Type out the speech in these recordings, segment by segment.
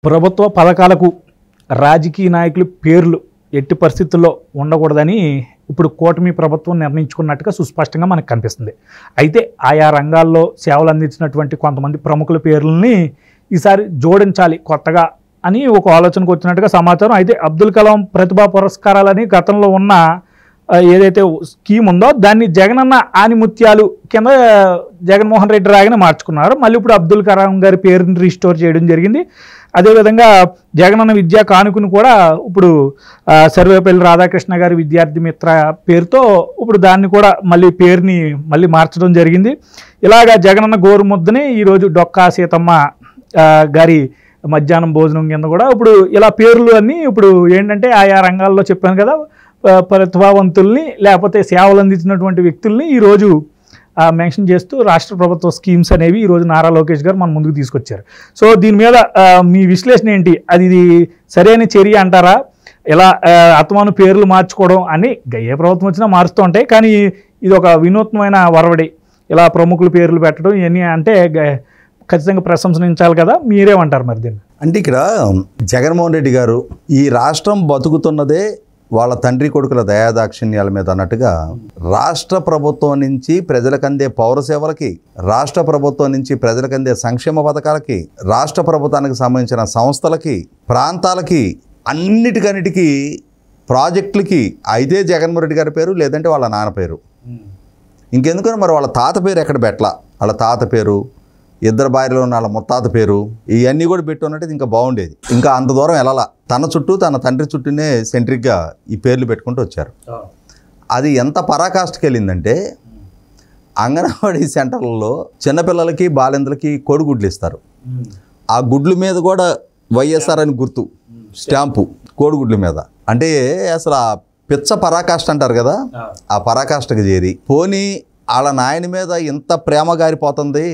ప్రభుత్వ పథకాలకు రాజకీయ నాయకుల పేర్లు ఎట్టి పరిస్థితుల్లో ఉండకూడదని ఇప్పుడు కూటమి ప్రభుత్వం నిర్ణయించుకున్నట్టుగా సుస్పష్టంగా మనకు కనిపిస్తుంది అయితే ఆయా రంగాల్లో సేవలు అందించినటువంటి కొంతమంది ప్రముఖుల పేర్లని ఈసారి జోడించాలి కొత్తగా అని ఒక ఆలోచనకు వచ్చినట్టుగా సమాచారం అయితే అబ్దుల్ కలాం ప్రతిభా పురస్కారాలని గతంలో ఉన్న ఆ, ఏదైతే స్కీమ్ ఉందో దాన్ని జగనన్న ఆనిముత్యాలు కింద జగన్మోహన్ రెడ్డి రాగానే మార్చుకున్నారు మళ్ళీ ఇప్పుడు అబ్దుల్ కలాం గారి పేరుని రీస్టోర్ చేయడం జరిగింది అదేవిధంగా జగనన్న విద్యా కానుకను కూడా ఇప్పుడు ఆ, సర్వేపల్లి రాధాకృష్ణ గారి విద్యార్థి మిత్ర పేరుతో ఇప్పుడు దాన్ని కూడా మళ్ళీ పేరుని మళ్ళీ మార్చడం జరిగింది ఇలాగా జగనన్న గోరుముద్దని ఈరోజు డొక్కా సీతమ్మ ఆ, గారి మధ్యాహ్నం భోజనం కింద కూడా ఇప్పుడు ఇలా పేర్లు అన్నీ ఇప్పుడు ఏంటంటే ఆయా రంగాల్లో చెప్పాను కదా ఆ, ప్రతిభావంతుల్ని లేకపోతే సేవలు అందించినటువంటి వ్యక్తుల్ని ఈరోజు ఆ, మెన్షన్ చేస్తూ రాష్ట్ర ప్రభుత్వ స్కీమ్స్ అనేవి ఈరోజు నారా లోకేష్ గారు మన ముందుకు తీసుకొచ్చారు సో దీని మీద ఆ, మీ విశ్లేషణ ఏంటి అది ఇది సరైన చర్య అంటారా ఇలా ఆ, అత్తమాను పేర్లు మార్చుకోవడం అని గ- ఏ ప్రభుత్వం వచ్చినా మారుస్తూ ఉంటాయి కానీ ఇది ఒక వినూత్నమైన వరవడి ఇలా ప్రముఖుల పేర్లు పెట్టడం ఇవన్నీ అంటే గ- ఖచ్చితంగా ప్రశంసించాలి కదా మీరేమంటారు మరి దీన్ని అంటే ఇక్కడ జగన్మోహన్ రెడ్డి గారు ఈ రాష్ట్రం బతుకుతున్నదే వాళ్ళ తండ్రి కొడుకుల దయాదాక్షిణ్యాల మీద అన్నట్టుగా రాష్ట్ర ప్రభుత్వం నుంచి ప్రజలకు అందే పౌర సేవలకి రాష్ట్ర ప్రభుత్వం నుంచి ప్రజలకు అందే సంక్షేమ పథకాలకి రాష్ట్ర ప్రభుత్వానికి సంబంధించిన సంస్థలకి ప్రాంతాలకి అన్నిటికన్నిటికీ ప్రాజెక్టులకి అయితే జగన్మోహన్ రెడ్డి గారి పేరు లేదంటే వాళ్ళ నాన్న పేరు ఇంకెందుకని మరి వాళ్ళ తాత పేరు ఎక్కడ పెట్టలా వాళ్ళ తాత పేరు ఇద్దరు భార్యలో ఉన్న వాళ్ళ ముత్తాత పేరు ఇవన్నీ కూడా పెట్టున్నట్టు ఇంకా బాగుండేది ఇంకా అంత దూరం వెళ్ళాల తన చుట్టూ తన తండ్రి చుట్టూనే సెంట్రిక్గా ఈ పేర్లు పెట్టుకుంటూ వచ్చారు అది ఎంత పరాకాష్ఠకి వెళ్ళిందంటే అంగన్వాడీ సెంటర్లలో చిన్నపిల్లలకి బాలింతలకి కోడిగుడ్లు ఇస్తారు ఆ గుడ్ల మీద కూడా వైఎస్ఆర్ అని గుర్తు స్టాంపు కోడిగుడ్ల మీద అంటే అసలు ఆ పిచ్చ పరాకాష్ఠ అంటారు కదా ఆ పరాకాష్ఠకు చేరి పోనీ వాళ్ళ నాయన మీద ఇంత ప్రేమ గారిపోతుంది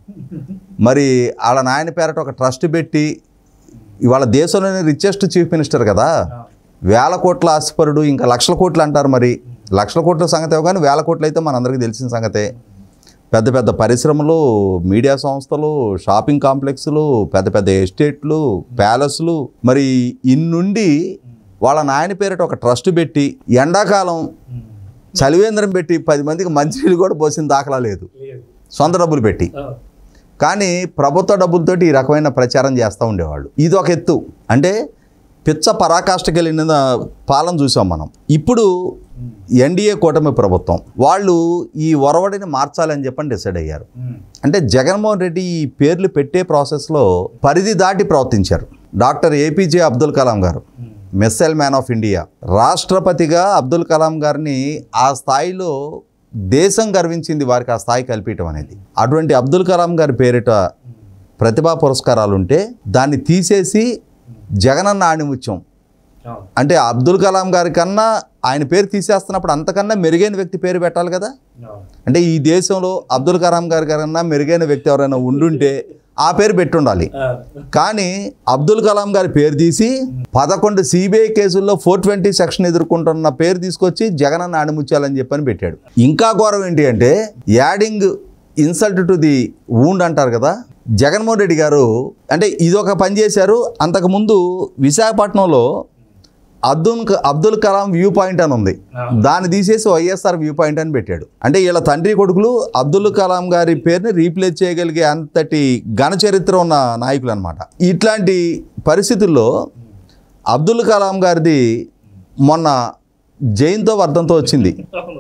మరి వాళ్ళ నాయన పేరట ఒక ట్రస్ట్ పెట్టి ఇవాళ దేశంలోనే రిచెస్ట్ చీఫ్ మినిస్టర్ కదా వేల కోట్ల ఆస్తిపరుడు ఇంకా లక్షల కోట్లు అంటారు మరి లక్షల కోట్ల సంగతి కానీ వేల కోట్లు అయితే మనందరికీ తెలిసిన సంగతే పెద్ద పెద్ద పరిశ్రమలు మీడియా సంస్థలు షాపింగ్ కాంప్లెక్స్లు పెద్ద పెద్ద ఎస్టేట్లు ప్యాలెస్లు మరి ఇన్నుండి వాళ్ళ నాయన పేరిట ఒక ట్రస్ట్ పెట్టి ఎండాకాలం చలివేంద్రం పెట్టి పది మందికి మంచినీళ్ళు కూడా పోసిన దాఖలా లేదు సొంత డబ్బులు పెట్టి కానీ ప్రభుత్వ డబ్బులతోటి ఈ రకమైన ప్రచారం చేస్తూ ఉండేవాళ్ళు ఇది ఒక ఎత్తు అంటే పిచ్చ పరాకాష్ఠకి వెళ్ళిన పాలన చూసాం మనం ఇప్పుడు ఎన్డీఏ కూటమి ప్రభుత్వం వాళ్ళు ఈ ఒరవడిని మార్చాలని చెప్పని డిసైడ్ అయ్యారు అంటే జగన్మోహన్ రెడ్డి ఈ పేర్లు పెట్టే ప్రాసెస్లో పరిధి దాటి ప్రవర్తించారు డాక్టర్ ఏపీజే అబ్దుల్ కలాం గారు మిస్సైల్ మ్యాన్ ఆఫ్ ఇండియా రాష్ట్రపతిగా అబ్దుల్ కలాం గారిని ఆ స్థాయిలో దేశం గర్వించింది వారికి ఆ స్థాయి కల్పించడం అనేది అటువంటి అబ్దుల్ కలాం గారి పేరిట ప్రతిభా పురస్కారాలు ఉంటే దాన్ని తీసేసి జగనన్న ఆణిముత్యం అంటే అబ్దుల్ కలాం గారి కన్నా ఆయన పేరు తీసేస్తున్నప్పుడు అంతకన్నా మెరుగైన వ్యక్తి పేరు పెట్టాలి కదా అంటే ఈ దేశంలో అబ్దుల్ కలాం గారి కన్నా మెరుగైన వ్యక్తి ఎవరైనా ఉండుంటే ఆ పేరు పెట్టుండాలి కానీ అబ్దుల్ కలాం గారి పేరు తీసి పదకొండు సిబిఐ కేసుల్లో ఫోర్ ట్వంటీ సెక్షన్ ఎదుర్కొంటున్న పేరు తీసుకొచ్చి జగనన్న ఆణిముత్యాలని చెప్పని పెట్టాడు ఇంకా ఘోరం ఏంటి అంటే adding insult to the wound అంటారు కదా జగన్మోహన్ రెడ్డి గారు అంటే ఇది ఒక పని చేశారు అంతకుముందు విశాఖపట్నంలో అబ్దుల్ అబ్దుల్ కలాం వ్యూ పాయింట్ అని ఉంది దాన్ని తీసేసి వైఎస్ఆర్ వ్యూ పాయింట్ అని పెట్టాడు అంటే వీళ్ళ తండ్రి కొడుకులు అబ్దుల్ కలాం గారి పేరుని రీప్లేస్ చేయగలిగే అంతటి ఘన చరిత్ర ఉన్న నాయకులు అనమాట ఇట్లాంటి పరిస్థితుల్లో అబ్దుల్ కలాం గారిది మొన్న జైన్తో వర్ధంతో వచ్చింది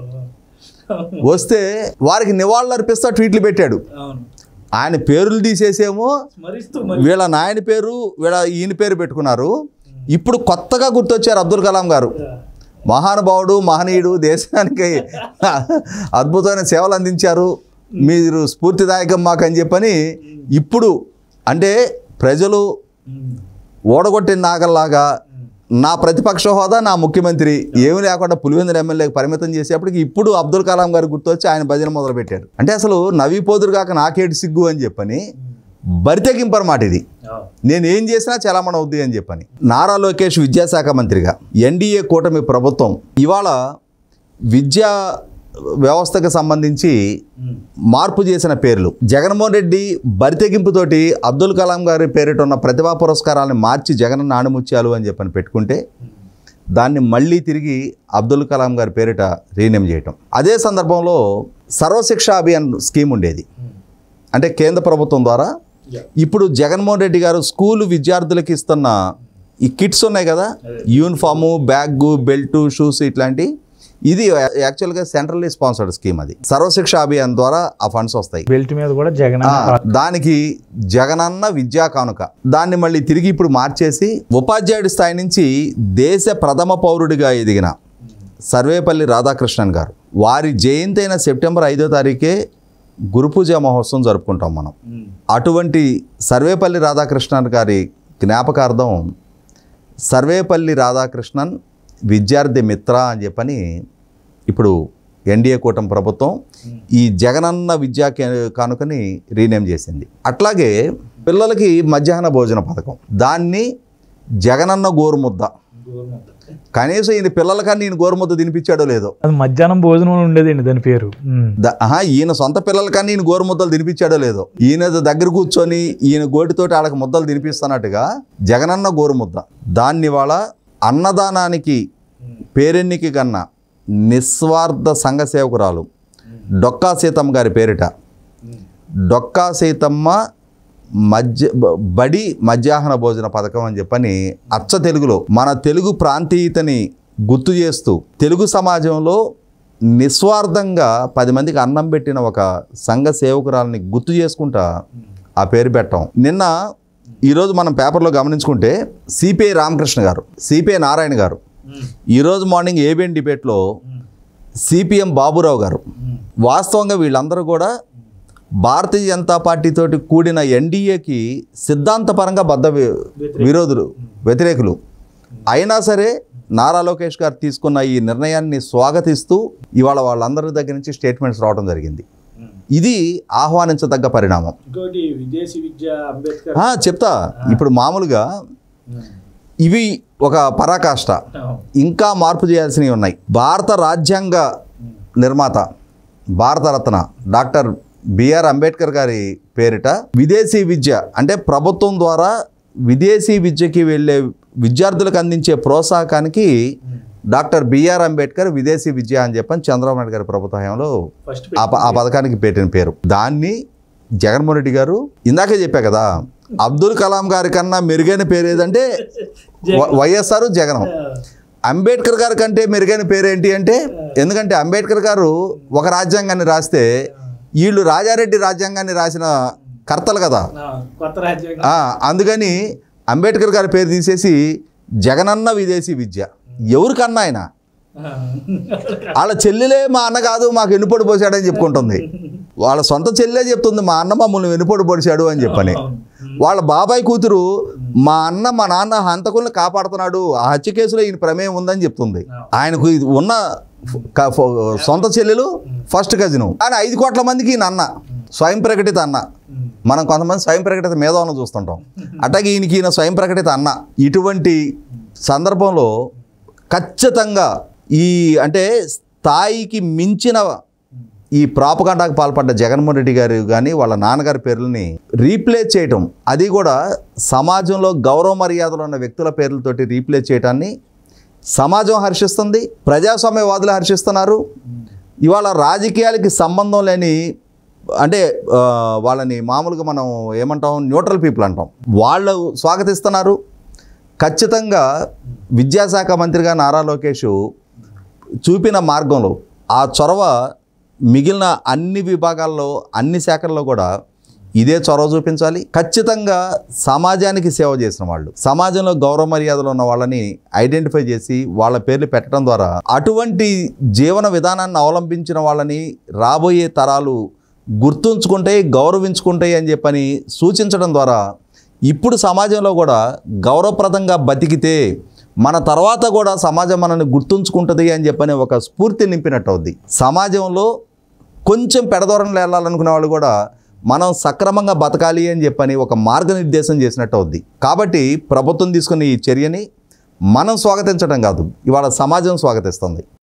వస్తే వారికి నివాళులు అర్పిస్తా ట్వీట్లు పెట్టాడు ఆయన పేర్లు తీసేసేమో వీళ్ళ నాయన పేరు వీళ్ళ ఈయన పేరు పెట్టుకున్నారు ఇప్పుడు కొత్తగా గుర్తొచ్చారు అబ్దుల్ కలాం గారు మహానుభావుడు మహనీయుడు దేశానికి అద్భుతమైన సేవలు అందించారు మీరు స్ఫూర్తిదాయకం మాకు అని చెప్పని ఇప్పుడు అంటే ప్రజలు ఓడగొట్టిన నాగల్లాగా నా ప్రతిపక్ష హోదా నా ముఖ్యమంత్రి ఏమి లేకుండా పులివెందుల ఎమ్మెల్యేకి పరిమితం చేసేప్పటికి ఇప్పుడు అబ్దుల్ కలాం గారు గుర్తొచ్చి ఆయన భజన మొదలుపెట్టారు అంటే అసలు నవ్విపోదురు కాక నాకేటి సిగ్గు అని చెప్పని బరితెగింపరమాట ఇది నేను ఏం చేసినా చలామణ అవుద్ది అని చెప్పని నారా లోకేష్ విద్యాశాఖ మంత్రిగా ఎన్డీఏ కూటమి ప్రభుత్వం ఇవాళ విద్యా వ్యవస్థకు సంబంధించి మార్పు చేసిన పేర్లు జగన్మోహన్ రెడ్డి బరితెగింపుతోటి అబ్దుల్ కలాం గారి పేరిట ఉన్న ప్రతిభా పురస్కారాలను మార్చి జగన్ నాణముత్యాలు అని చెప్పని పెట్టుకుంటే దాన్ని మళ్ళీ తిరిగి అబ్దుల్ కలాం గారి పేరిట రీనేమ్ చేయటం అదే సందర్భంలో సర్వశిక్ష అభియాన్ స్కీమ్ ఉండేది అంటే కేంద్ర ప్రభుత్వం ద్వారా ఇప్పుడు జగన్మోహన్ రెడ్డి గారు స్కూల్ విద్యార్థులకు ఇస్తున్న ఈ కిట్స్ ఉన్నాయి కదా యూనిఫాము బ్యాగ్ బెల్ట్ షూస్ ఇట్లాంటి ఇది యాక్చువల్గా సెంట్రల్లీ స్పాన్సర్డ్ స్కీమ్ అది సర్వశిక్ష అభియాన్ ద్వారా ఆ ఫండ్స్ వస్తాయి బెల్ట్ మీద కూడా జగన్ ఆ, దానికి జగనన్న విద్యా కానుక దాన్ని మళ్ళీ తిరిగి ఇప్పుడు మార్చేసి ఉపాధ్యాయుడి స్థాయి నుంచి దేశ ప్రథమ పౌరుడిగా ఎదిగిన సర్వేపల్లి రాధాకృష్ణన్ గారు వారి జయంతి అయిన సెప్టెంబర్ ఐదో తారీఖే గురు పూజ మహోత్సవం జరుపుకుంటాం మనం అటువంటి సర్వేపల్లి రాధాకృష్ణన్ గారి జ్ఞాపకార్థం సర్వేపల్లి రాధాకృష్ణన్ విద్యార్థి మిత్ర అని చెప్పని ఇప్పుడు ఎన్డీఏ కూటమి ప్రభుత్వం ఈ జగనన్న విద్యా కే- కానుకని రీనేమ్ చేసింది అట్లాగే పిల్లలకి మధ్యాహ్న భోజన పథకం దాన్ని జగనన్న గోరుముద్ద కనీసం ఈయన పిల్లలకన్నా ఈయన గోరుముద్ద తినిపించాడో లేదో అది మధ్యాహ్నం భోజనం ఉండేదండి దాని పేరు ఉమ్. ద- ఆహా, ఈయన సొంత పిల్లలకన్నా ఈయన గోరు ముద్దలు తినిపించాడో లేదో ఈయన దగ్గర కూర్చొని ఈయన గోటితోటి వాళ్ళకి ముద్దలు తినిపిస్తున్నట్టుగా జగనన్న గోరు ముద్ద దాన్ని వాళ్ళ అన్నదానానికి పేరెన్నికి కన్నా నిస్వార్థ సంఘ సేవకురాలు డొక్కా సీతమ్మ గారి పేరిట డొక్కా సీతమ్మ మధ్య బ- బడి మధ్యాహ్న భోజన పథకం అని చెప్పని అచ్చ తెలుగులో మన తెలుగు ప్రాంతీయతని గుర్తు చేస్తూ తెలుగు సమాజంలో నిస్వార్థంగా పది మందికి అన్నం పెట్టిన ఒక సంఘ సేవకురాలని గుర్తు చేసుకుంటా ఆ పేరు పెట్టాం నిన్న ఈరోజు మనం పేపర్లో గమనించుకుంటే సిపిఐ రామకృష్ణ గారు సిపిఐ నారాయణ గారు ఈరోజు మార్నింగ్ ఏబిఎన్ డిబేట్లో సిపిఎం బాబురావు గారు వాస్తవంగా వీళ్ళందరూ కూడా భారతీయ జనతా పార్టీతోటి కూడిన ఎన్డీఏకి సిద్ధాంతపరంగా బద్ద వి- విరోధులు వ్యతిరేకులు అయినా సరే నారా లోకేష్ గారు తీసుకున్న ఈ నిర్ణయాన్ని స్వాగతిస్తూ ఇవాళ వాళ్ళందరి దగ్గర నుంచి స్టేట్మెంట్స్ రావడం జరిగింది ఇది ఆహ్వానించదగ్గ పరిణామం ఇంకోటి విదేశీ విద్య అంబేద్కర్ ఆ, చెప్తా ఇప్పుడు మామూలుగా ఇవి ఒక పరాకాష్ట ఇంకా మార్పు చేయాల్సినవి ఉన్నాయి భారత రాజ్యాంగ నిర్మాత భారతరత్న డాక్టర్ బిఆర్ అంబేద్కర్ గారి పేరిట విదేశీ విద్య అంటే ప్రభుత్వం ద్వారా విదేశీ విద్యకి వెళ్ళే విద్యార్థులకు అందించే ప్రోత్సాహకానికి డాక్టర్ బిఆర్ అంబేద్కర్ విదేశీ విద్య అని చెప్పని చంద్రబాబు నాయుడు గారి ప్రభుత్వ హయాంలో ఫస్ట్ ఆ ప- ఆ పథకానికి పెట్టిన పేరు దాన్ని జగన్మోహన్ రెడ్డి గారు ఇందాకే చెప్పా కదా అబ్దుల్ కలాం గారి కన్నా మెరుగైన పేరు ఏదంటే వ- వైఎస్ఆర్ జగన్ అంబేద్కర్ గారి కంటే మెరుగైన పేరు ఏంటి అంటే ఎందుకంటే అంబేద్కర్ గారు ఒక రాజ్యాంగాన్ని రాస్తే వీళ్ళు రాజారెడ్డి రాజ్యాంగాన్ని రాసిన కర్తలు కదా కొత్త రాజ్యాంగం ఆ, అందుకని అంబేద్కర్ గారి పేరు తీసేసి జగనన్న విదేశీ విద్య ఎవరికన్నా ఆయన వాళ్ళ చెల్లెలే మా అన్న కాదు మాకు వెనుపొడి పోసాడని చెప్పుకుంటుంది వాళ్ళ సొంత చెల్లెలే చెప్తుంది మా అన్న మమ్మల్ని వెనుపొడి పొడిచాడు అని చెప్పని వాళ్ళ బాబాయ్ కూతురు మా అన్న మా నాన్న హంతకుల్ని కాపాడుతున్నాడు ఆ హత్య కేసులో ఈయన ప్రమేయం ఉందని చెప్తుంది ఆయనకు ఇది ఉన్న క- ఫ- సొంత చెల్లెలు ఫస్ట్ కజిన్ కానీ ఐదు కోట్ల మందికి ఈయన అన్న స్వయం ప్రకటిత అన్న మనం కొంతమంది స్వయం ప్రకటిత మేధావులను చూస్తుంటాం అట్లాగే ఈయనకి ఈయన స్వయం ప్రకటిత అన్న ఇటువంటి సందర్భంలో ఖచ్చితంగా ఈ అంటే స్థాయికి మించిన ఈ ప్రాపకాండాకు పాల్పడ్డ జగన్మోహన్ రెడ్డి గారు కానీ వాళ్ళ నాన్నగారి పేర్లని రీప్లేస్ చేయటం అది కూడా సమాజంలో గౌరవ మర్యాదలు ఉన్న వ్యక్తుల పేర్లతోటి రీప్లేస్ చేయటాన్ని సమాజం హర్షిస్తుంది ప్రజాస్వామ్యవాదులు హర్షిస్తున్నారు ఇవాళ రాజకీయాలకి సంబంధం లేని అంటే ఆ, వాళ్ళని మామూలుగా మనం ఏమంటాం న్యూట్రల్ పీపుల్ అంటాం వాళ్ళు స్వాగతిస్తున్నారు ఖచ్చితంగా విద్యాశాఖ మంత్రిగా నారా లోకేష్ చూపిన మార్గంలో ఆ చొరవ మిగిలిన అన్ని విభాగాల్లో అన్ని శాఖల్లో కూడా ఇదే చొరవ చూపించాలి ఖచ్చితంగా సమాజానికి సేవ చేసిన వాళ్ళు సమాజంలో గౌరవ మర్యాదలు ఉన్న వాళ్ళని ఐడెంటిఫై చేసి వాళ్ళ పేర్లు పెట్టడం ద్వారా అటువంటి జీవన విధానాన్ని అవలంబించిన వాళ్ళని రాబోయే తరాలు గుర్తుంచుకుంటాయి గౌరవించుకుంటాయి అని చెప్పని సూచించడం ద్వారా ఇప్పుడు సమాజంలో కూడా గౌరవప్రదంగా బతికితే మన తర్వాత కూడా సమాజం మనల్ని గుర్తుంచుకుంటుంది అని చెప్పని ఒక స్ఫూర్తి నింపినట్టు అవుద్ది సమాజంలో కొంచెం పెడదోరణలు వెళ్ళాలనుకునే వాళ్ళు కూడా మనం సక్రమంగా బతకాలి అని చెప్పని ఒక మార్గనిర్దేశం చేసినట్టు అవుద్ది కాబట్టి ప్రభుత్వం తీసుకున్న ఈ చర్యని మనం స్వాగతించడం కాదు ఇవాళ సమాజం స్వాగతిస్తుంది